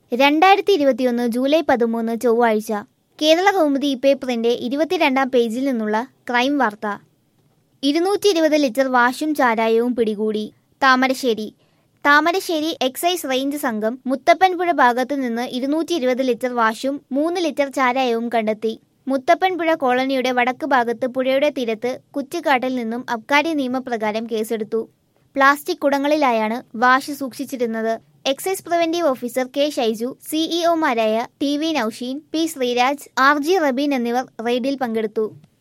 രണ്ടായിരത്തി ഇരുപത്തിയൊന്ന് ജൂലൈ പതിമൂന്ന് ചൊവ്വാഴ്ച കേരള കൗമുദി പേപ്പറിന്റെ ഇരുപത്തിരണ്ടാം പേജിൽ നിന്നുള്ള ക്രൈം വാർത്ത ഇരുന്നൂറ്റി ഇരുപത് ലിറ്റർ വാഷും ചാരായവും പിടികൂടി താമരശ്ശേരി താമരശ്ശേരി എക്സൈസ് റേഞ്ച് സംഘം മുത്തപ്പൻപുഴ ഭാഗത്തു നിന്ന് ഇരുന്നൂറ്റി ഇരുപത് ലിറ്റർ വാഷും മൂന്ന് ലിറ്റർ ചാരായവും കണ്ടെത്തി മുത്തപ്പൻപുഴ കോളനിയുടെ വടക്ക് ഭാഗത്ത് പുഴയുടെ തീരത്ത് കുറ്റിക്കാട്ടിൽ നിന്നും അബ്കാരി നിയമപ്രകാരം കേസെടുത്തു പ്ലാസ്റ്റിക് കുടങ്ങളിലായാണ് വാഷ് സൂക്ഷിച്ചിരുന്നത് excise preventive officer K Shaiju സിഇഒമാരായ T V Naushin P Sreeraj R G Rabeen എന്നിവർ റെയ്ഡിൽ പങ്കെടുത്തു